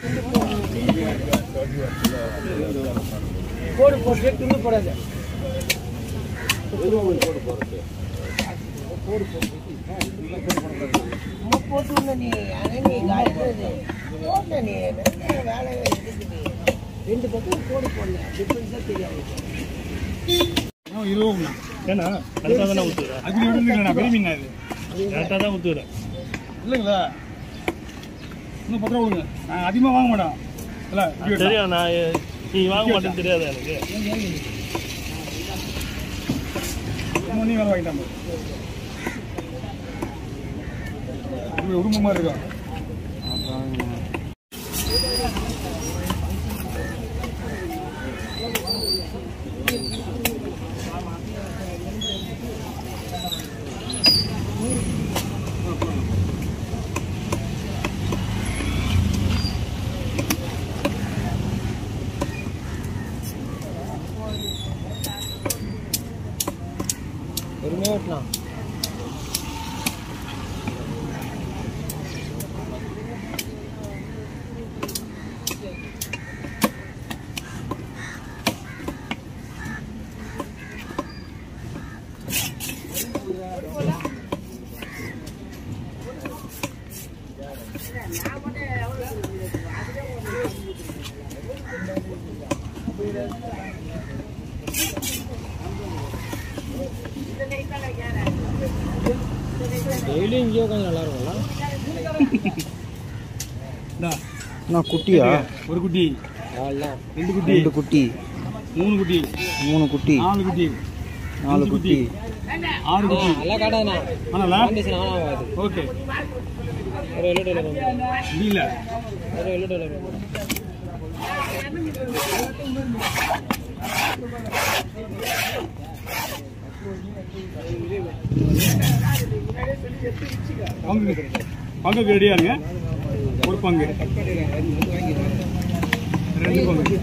கோடு போட்டு துண்டு போடாத சும்மா போட்டு விடல நீ ஆனா நீ காய்ச்சது போடல நீ நிறைய வேலை இருக்குது நீ ரெண்டு பக்கம் கோடு போடல டிஃபரன்ஸாக தெரியாது இருபது ஏன்னா கரெக்டாக தானே ஊற்றுறேன் அப்படி விடுங்களா பெரிய மீன் அது கரெக்டாக தான் ஊற்றுறேன் இல்லைங்களா இன்னும் பத்து ரூபா கொடுங்க நான் அதிகமாக வாங்க மாட்டோம் இல்லை இப்படி வெட்டலாம். தெரியும் நான் நீ வாங்க மாட்டேன்னு தெரியாது எனக்கு இன்னும் நீ வேலை வாங்கிட்டான் பாரு. இப்படி உடும்பு மாதிரி இருக்கும் பொறுமையாக வெட்டலாம் டெய்லியும் இங்கேயே உட்காந்து நல்லா இருக்கும்ல இந்தா, நான் குட்டியா ஒரு குட்டி அவ்வளோதான் ரெண்டு குட்டி ரெண்டு குட்டி மூணு குட்டி மூணு குட்டி நாலு குட்டி நாலு அஞ்சு குட்டி ஆறு குட்டி நல்லா காடாண்ணா ஆனாலா காண்டிஷன் ஆனால் ஆகாது ஓகே ஒரு எல்லோ டெய்லர் இல்ல ஒரு எல்லோ டெய்லர் பங்கு பங்குக்கு ரெடியா இருங்க ஒரு பங்கு ரெண்டு பங்கு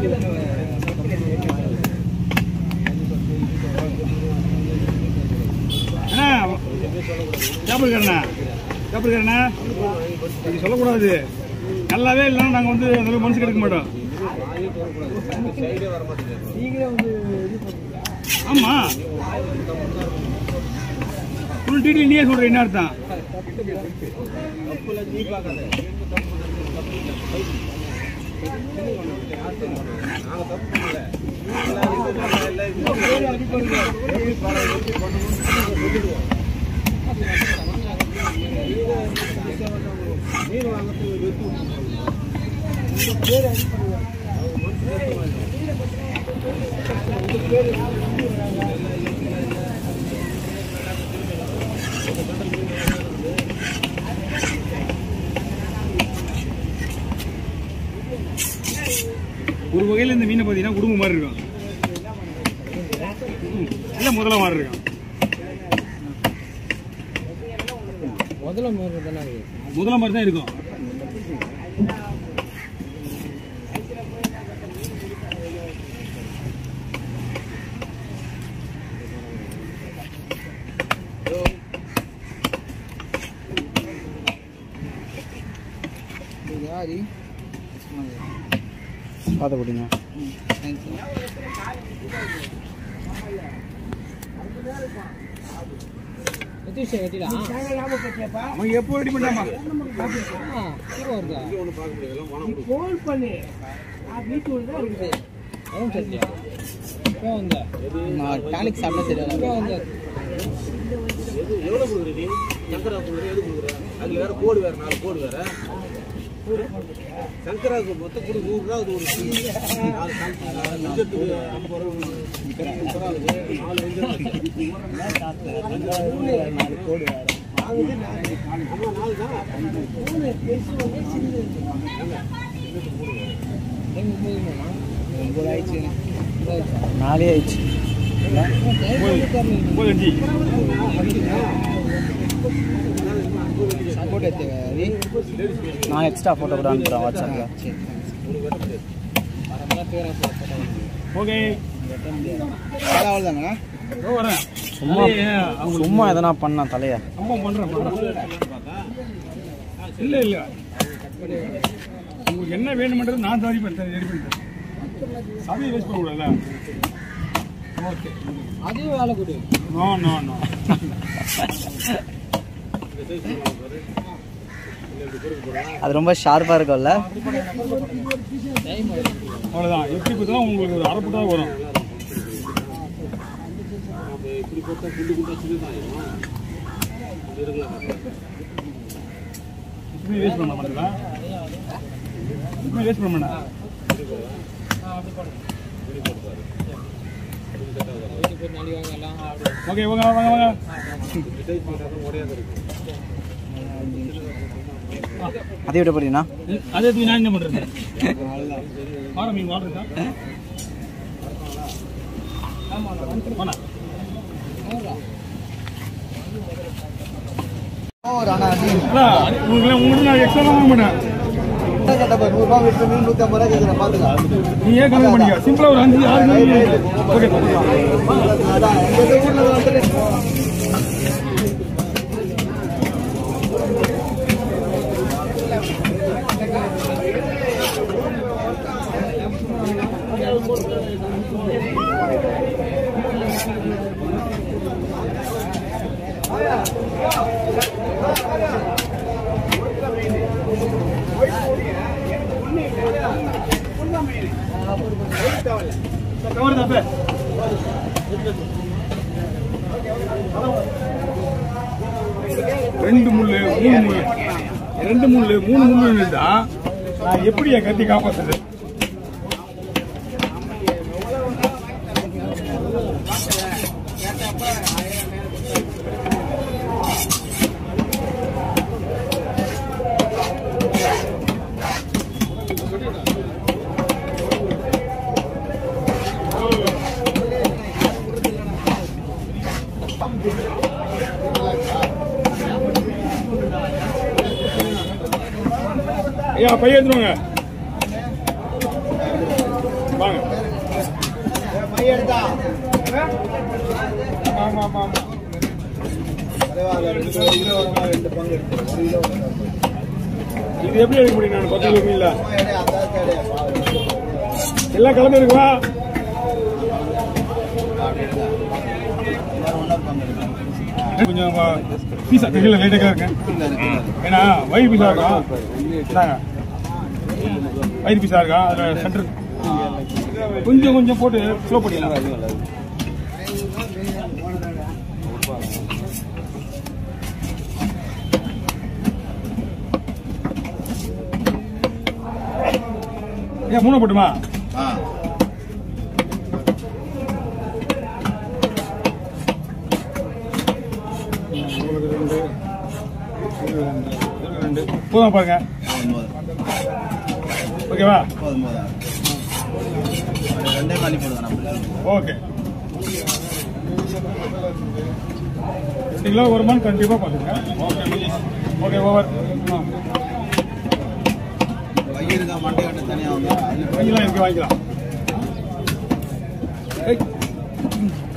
அண்ணா கேப்பிருக்காருண்ணா கேப்பிருக்காருண்ணா இது சொல்லக்கூடாது நல்லாவே இல்லைன்னா நாங்கள் வந்து அந்த அளவுக்கு மனசுக்கு எடுக்க மாட்டோம் ஆமா ஃபுல் டீட்டெயில் நீயே சொல்ற என்ன அர்த்தம் ஒரு வகையில் இந்த மீனை பார்த்தீங்கன்னா குடும்பம் மாதிரி இருக்கும் ம், இல்ல முதல்ல மாதிரி இருக்கும் முதல்ல மாதிரி தானே இருக்குது முதல்ல மாதிரி தான் இருக்கும் யாரு பார்த்து குட்டிங்க எத்தனை வெட்டிடா அவன் எப்போ ரெடி பண்ணாமா ஃபோன் பண்ணு நான் வீட்டுக்குள்ள தான் இருக்குது எதுவும் சரியா இப்போ வந்த நான் டானிக் சாப்பிட தெரியல இப்போ வந்த ஒன்பது ஆயிடுச்சு நாலே ஆயிடுச்சு ஒன்பது அஞ்சு ஃபோட்டோ எடுத்து நான் எக்ஸ்ட்ரா ஃபோட்டோ கூட அனுப்புகிறேன் வாட்ஸ்அப்பில் ஓகே அவ்வளோதாங்கண்ணா இதோ வரேன் சும்மா அதே, அவங்க சும்மா எதனா பண்ணா தலையா அம்மா பண்றேன் பண்றேன். இல்ல இல்ல உங்க உங்களுக்கு என்ன வேணுமென்றது நான் சரி பண்ணிட்டேன் ரெடி பண்ணிட்டேன் சமையல் வேஸ்ட் பண்ணக்கூடாதுல்ல ஓகே அதையும் வேலை கொடு நோ நோ நோ அது ரொம்ப ஷார்ப்பாக இருக்கும்ல அவ்வளோதான் எப்படி பார்த்தாலும் உங்களுக்கு ஒரு அரைப்பு தான் வரும் இப்படி வேஸ்ட் பண்ண மாட்டேங்களா இப்படி வேஸ்ட் பண்ண மாட்டேன் ஓகே வாங்க வாங்க வாங்க அதே விட போறீங்கன்னா அதே தூக்கி நான் என்ன பண்ணுறது வாரம் மீன் வாட்டர் இருக்கா வேணாம் அண்ணா, உங்களுக்கு உங்களுக்கு நான் எக்ஸ்ட்ரா வாங்க மாட்டேன் நூறுரூவா விட்டு மீன் நூற்றி ஐம்பது ரூபா கேட்குறேன் பார்த்துக்கலாம் நீ ஏன் கம்மி பண்ணிக்க சிம்பிளா ஒரு அஞ்சு ஆறு மீன் ஓகே அதான் எங்கள் ஊரில் வந்துட்டு கவர் தப்பே ரெண்டு முள்ளு மூணு முள்ளு ரெண்டு முள்ளு மூணு முள்ளு இருந்தா நான் எப்படி என் கத்தி காப்பாத்துறது ஐயா பையன் எடுத்துருவாங்க வாங்க மையெடுத்தா ஆமா ஆமா ஆமா ரெண்டு கிலோ வருமா ரெண்டு பங்கு எடுத்து ஒரு கிலோ வருமா? இது எப்படி எடுக்க முடியும் நான் பத்து கிலோ மீன்ல சும்மா எடை, அதான் தேவை. எல்லாம் கலந்து இருக்குவா எல்லாரும் ஒண்ணா பங்கு எடுக்கலாம். கொஞ்சம் பீஸா கையில் லைட்டாக இருக்கேன் இல்ல, இருக்கு, இருக்கு. ஏன்னா வயிறு பீஸா இருக்கும் இந்தாங்க வயிறு பீஸா இருக்கா அதில் சென்டர் கொஞ்சம் கொஞ்சம் போட்டு ஸ்லோ பண்ணிடலாம் ஏன் மூணு போட்டுமா ஆ உங்களுக்கு ரெண்டு இது ரெண்டு, இது ரெண்டு போதும் பாருங்க போதும், ஓகேவா போதும், போதும். அது ரெண்டே காலி போடுவேன் நம்ம ஓகே ரெண்டு கிலோ வருமானு கண்டிப்பாக பார்த்துங்க ஓகே ஓகே ஓவர் வயிறுக்கா மண்டை கட்டு தனியாக வந்து வாங்கிக்கலாம் இங்கே வாங்கிக்கலாம் ஏய்